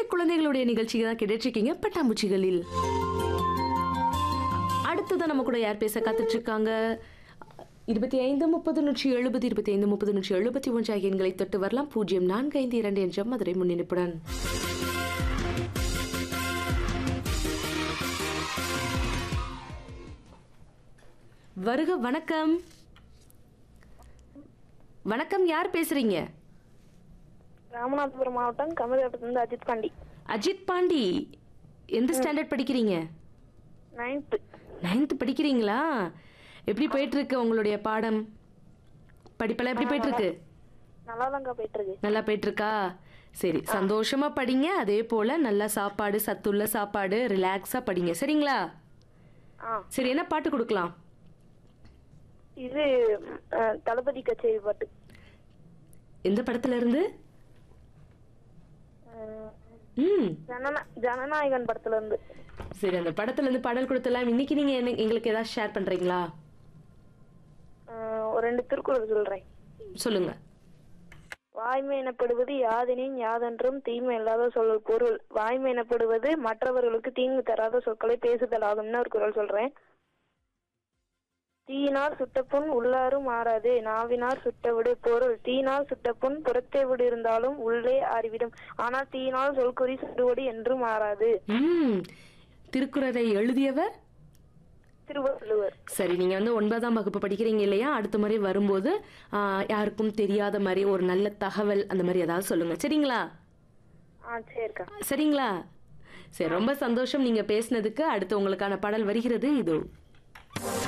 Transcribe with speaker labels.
Speaker 1: குழந்தைகளுடைய நிகழ்ச்சியை தான் கிடைச்சிருக்கீங்க பட்டாம்பூச்சிகளில் அடுத்ததான் நம்ம கூட யார் பேச காத்துட்டு இருக்காங்க இருபத்தி ஐந்து முப்பது நூற்றி எழுபது இருபத்தி ஐந்து முப்பது நூற்றி எழுபத்தி ஒன்று ஆகிய எண்களை தொட்டு வரலாம் பூஜ்ஜியம் நான்கு ஐந்து இரண்டு என்ற மதுரை முன்னிணைப்புடன் வருக வணக்கம் வணக்கம் யார் பேசுறீங்க
Speaker 2: ராமநாதபுரம் மாவட்டம் கமலகட்டத்திலிருந்து அஜித் பாண்டி
Speaker 1: அஜித் பாண்டி எந்த ஸ்டாண்டர்ட் படிக்கிறீங்க
Speaker 2: நைன்த்து
Speaker 1: நைன்த் படிக்கிறீங்களா எப்படி போயிட்டு இருக்கு உங்களுடைய பாடம் படிப்பெல்லாம் எப்படி போயிட்டு இருக்கு
Speaker 2: நல்லா தாங்க போயிட்டு இருக்கு
Speaker 1: நல்லா போயிட்டு இருக்கா சரி சந்தோஷமா படிங்க அதே போல நல்லா சாப்பாடு சத்துள்ள சாப்பாடு ரிலாக்ஸா படிங்க சரிங்களா
Speaker 2: ஆ
Speaker 1: சரி என்ன பாட்டு கொடுக்கலாம்
Speaker 2: இது அஹ், தளபதி கச்சேரி பாட்டு
Speaker 1: எந்த படத்துல இருந்து
Speaker 2: அஹ்,
Speaker 1: ம்
Speaker 2: ஜனநா ஜனநாயகன் படத்துல இருந்து
Speaker 1: சரி அந்த படத்துல இருந்து பாடல் கொடுத்தலாம் இன்னைக்கு நீங்க என்ன- எங்களுக்கு ஏதாவது ஷேர் பண்றீங்களா
Speaker 2: அஹ், ஒரு ரெண்டு திருக்குறள் சொல்றேன்
Speaker 1: சொல்லுங்க
Speaker 2: வாய்மை எனப்படுவது யாதெனின் யாதென்றும் தீமை இல்லாத சொல் பொருள் வாய்மை எனப்படுவது மற்றவர்களுக்கு தீங்கு தராத சொற்களை பேசுதல் ஆகும்னு ஒரு குறள் சொல்றேன் தீயினால் சுட்டப்புண் உள்ளாரும் மாறாது நாவினார் சுட்டவிடு பொருள் தீயினால் சுட்டப்புண் புறத்தே விடு இருந்தாலும் உள்ளே ஆறிவிடும் ஆனால் தீயினால் சொல்குறி சுடுவடு என்று மாறாது
Speaker 1: ம் திருக்குறளை எழுதியவர்
Speaker 2: திருவள்ளுவர்
Speaker 1: சரி நீங்க வந்து ஒன்பதாம் வகுப்பு படிக்கிறீங்க இல்லையா அடுத்த முறை வரும்போது ஆ, யாருக்கும் தெரியாத மாதிரி ஒரு நல்ல தகவல் அந்த மாதிரி ஏதாவது சொல்லுங்க சரிங்களா
Speaker 2: ஆ சரிக்கா
Speaker 1: சரிங்களா சரி ரொம்ப சந்தோஷம் நீங்க பேசினதுக்கு அடுத்து உங்களுக்கான பாடல் வருகிறது இதோ